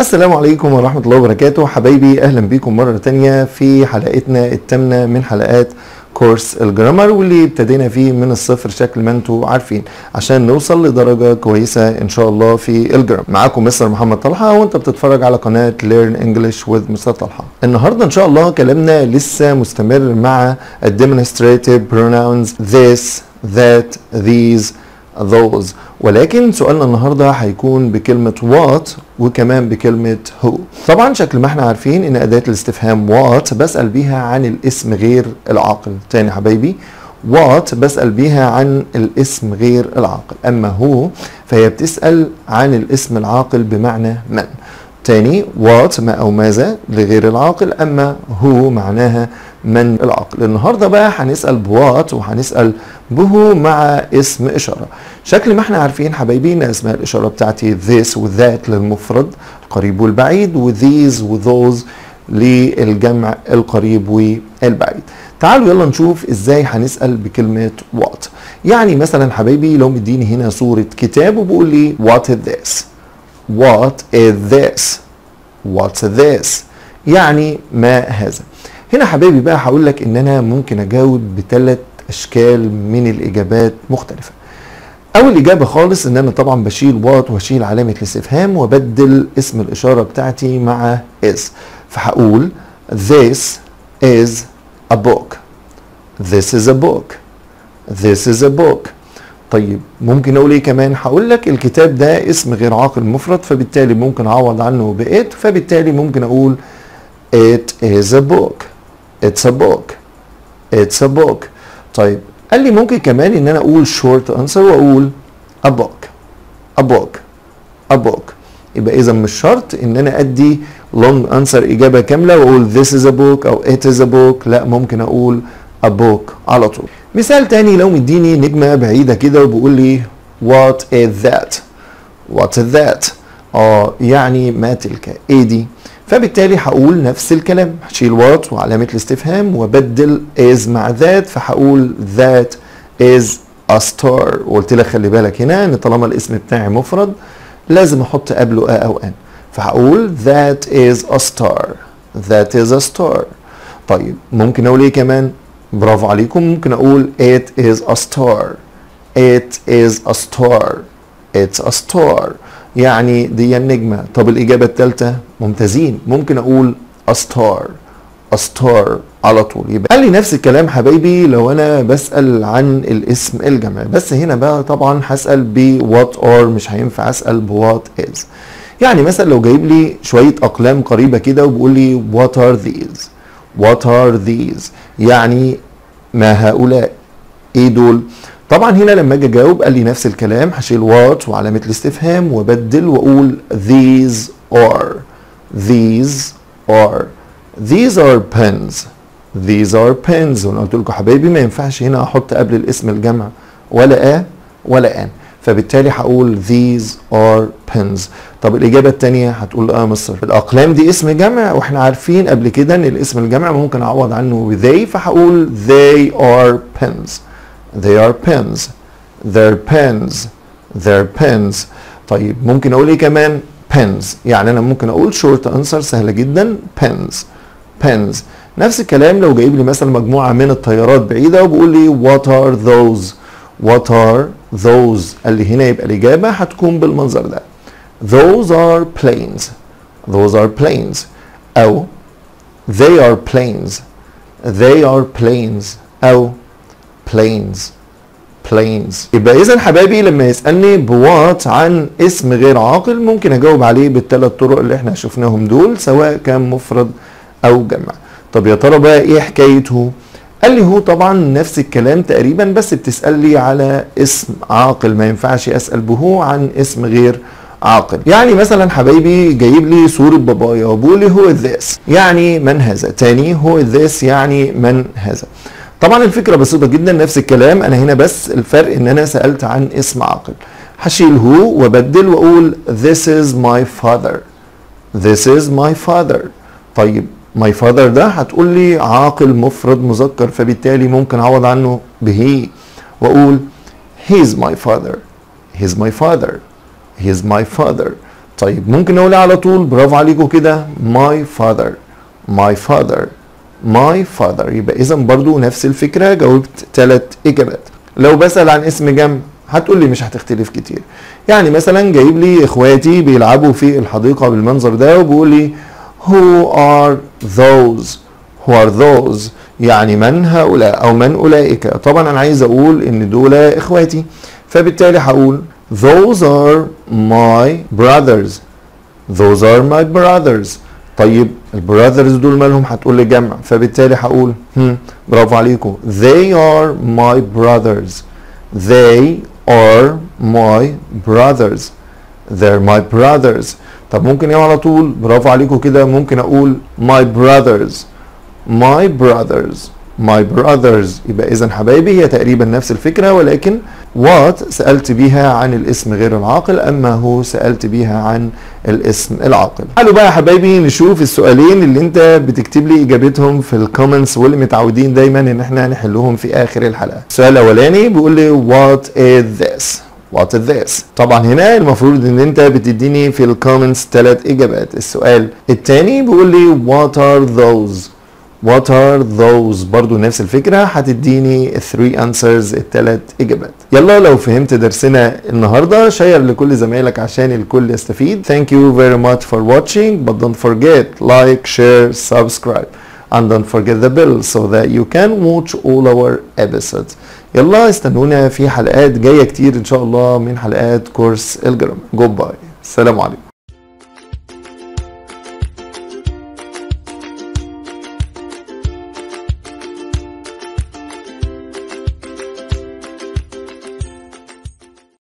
السلام عليكم ورحمة الله وبركاته حبايبي أهلا بكم مرة تانية في حلقتنا الثامنة من حلقات كورس الجرامر واللي ابتدينا فيه من الصفر شكل ما انتم عارفين عشان نوصل لدرجة كويسة ان شاء الله في الجرامر معاكم مستر محمد طلحة وانت بتتفرج على قناة Learn English with مستر طلحة النهاردة ان شاء الله كلامنا لسه مستمر مع demonstrative pronouns this that these those ولكن سؤالنا النهارده هيكون بكلمة what وكمان بكلمة who طبعا شكل ما احنا عارفين ان اداة الاستفهام what بسأل بيها عن الاسم غير العاقل تاني حبايبي what بسأل بيها عن الاسم غير العاقل اما who فهي بتسأل عن الاسم العاقل بمعنى من تاني what ما او ماذا لغير العاقل اما who معناها من العقل النهارده بقى هنسال بوات وهنسال به مع اسم اشاره شكل ما احنا عارفين حبايبي ان اسماء الاشاره بتاعتي this وذات للمفرد القريب والبعيد وthese وthose للجمع القريب والبعيد تعالوا يلا نشوف ازاي هنسال بكلمه what يعني مثلا حبايبي لو مديني هنا صوره كتاب وبقول لي what is this what is this what's this يعني ما هذا هنا حبايبي بقى هقول لك ان انا ممكن اجاوب بثلاث اشكال من الاجابات مختلفه اول اجابه خالص ان انا طبعا بشيل وات واشيل علامه الاستفهام وابدل اسم الاشاره بتاعتي مع is فهقول this is a book this is a book this is a book طيب ممكن اقول ايه كمان هقول لك الكتاب ده اسم غير عاقل مفرد فبالتالي ممكن اعوض عنه بإت فبالتالي ممكن اقول it is a book it's a book it's a book طيب قال لي ممكن كمان ان انا اقول short answer واقول a book a book a book يبقى اذا مش شرط ان انا ادي long answer اجابه كامله واقول this is a book او it is a book لا ممكن اقول a book على طول مثال تاني لو مديني نجمه بعيده كده وبيقول لي what is that what is that اه يعني ما تلك ايه دي فبالتالي هقول نفس الكلام هشيل وات وعلامة الاستفهام وبدل is مع ذات فهقول that is a star وقلت لك خلي بالك هنا ان طالما الاسم بتاعي مفرد لازم احط قبله a او ان فهقول that is a star that is a star طيب ممكن اقول ايه كمان برافو عليكم ممكن اقول it is a star it is a star it's a star يعني دي النجمة طب الإجابة الثالثة ممتازين ممكن أقول a star a star على طول يبقى قال لي نفس الكلام حبايبي لو أنا بسأل عن الاسم الجمع بس هنا بقى طبعا هسأل ب what are مش هينفع أسأل ب what is يعني مثلا لو جايب لي شوية أقلام قريبة كده وبيقول لي what are these what are these يعني ما هؤلاء ايه دول طبعا هنا لما اجي اجاوب قال لي نفس الكلام هشيل وات وعلامه الاستفهام وابدل واقول these are these are these are pens these are pens وانا قلت لكم حبايبي ما ينفعش هنا احط قبل الاسم الجمع ولا ا ولا ان فبالتالي هقول these are pens طب الاجابه الثانيه هتقول اه مصر الاقلام دي اسم جمع واحنا عارفين قبل كده ان الاسم الجمع ممكن اعوض عنه ب they فهقول they are pens they are pens they're pens they're pens طيب ممكن اقول ايه كمان pens يعني انا ممكن اقول short answer سهله جدا pens pens نفس الكلام لو جايب لي مثلا مجموعه من الطيارات بعيده وبيقول لي what are those what are those قال لي هنا يبقى الاجابه هتكون بالمنظر ده those are planes those are planes او they are planes they are planes او planes planes يبقى اذا حبايبي لما يسالني بوات عن اسم غير عاقل ممكن اجاوب عليه بالثلاث طرق اللي احنا شفناهم دول سواء كان مفرد او جمع طب يا ترى بقى ايه حكايته قال لي هو طبعا نفس الكلام تقريبا بس بتسال لي على اسم عاقل ما ينفعش اسال به عن اسم غير عاقل يعني مثلا حبايبي جايب لي صورة بابايا وبقول لي هو ذس يعني من هذا تاني هو ذس يعني من هذا طبعا الفكره بسيطه جدا نفس الكلام انا هنا بس الفرق ان انا سالت عن اسم عاقل هشيل هو وابدل واقول this is my father this is my father طيب my father ده هتقول لي عاقل مفرد مذكر فبالتالي ممكن اعوض عنه به واقول he's my father he's my father he's my father طيب ممكن نقولها على طول برافو عليكم كده my father my father my father يبقى اذا برضو نفس الفكره جاوبت ثلاث اجابات لو بسال عن اسم جمع هتقول لي مش هتختلف كتير يعني مثلا جايب لي اخواتي بيلعبوا في الحديقه بالمنظر ده وبيقول لي who are those who are those يعني من هؤلاء او من اولئك طبعا انا عايز اقول ان دول اخواتي فبالتالي هقول those are my brothers those are my brothers طيب البراذرز دول مالهم هتقول لي جمع فبالتالي هقول هم برافو عليكم they are my brothers they are my brothers they're my brothers طب ممكن ايه على طول برافو عليكم كده ممكن اقول my brothers my brothers my brothers يبقى اذا حبايبي هي تقريبا نفس الفكره ولكن what سالت بيها عن الاسم غير العاقل اما هو سالت بيها عن الاسم العاقل تعالوا بقى يا حبايبي نشوف السؤالين اللي انت بتكتب لي اجابتهم في الكومنتس واللي متعودين دايما ان احنا نحلهم في اخر الحلقه السؤال الاولاني بيقول لي what is this What is this؟ طبعا هنا المفروض ان انت بتديني في الكومنتس ثلاث اجابات السؤال الثاني بيقول لي what are those What are those برضو نفس الفكرة هتديني 3 answers الثلاث إجابات يلا لو فهمت درسنا النهاردة شير لكل زمايلك عشان الكل يستفيد Thank you very much for watching but don't forget like, share, subscribe and don't forget the bell so that you can watch all our episodes يلا استنونا في حلقات جاية كتير إن شاء الله من حلقات كورس الجرامر جود باي السلام عليكم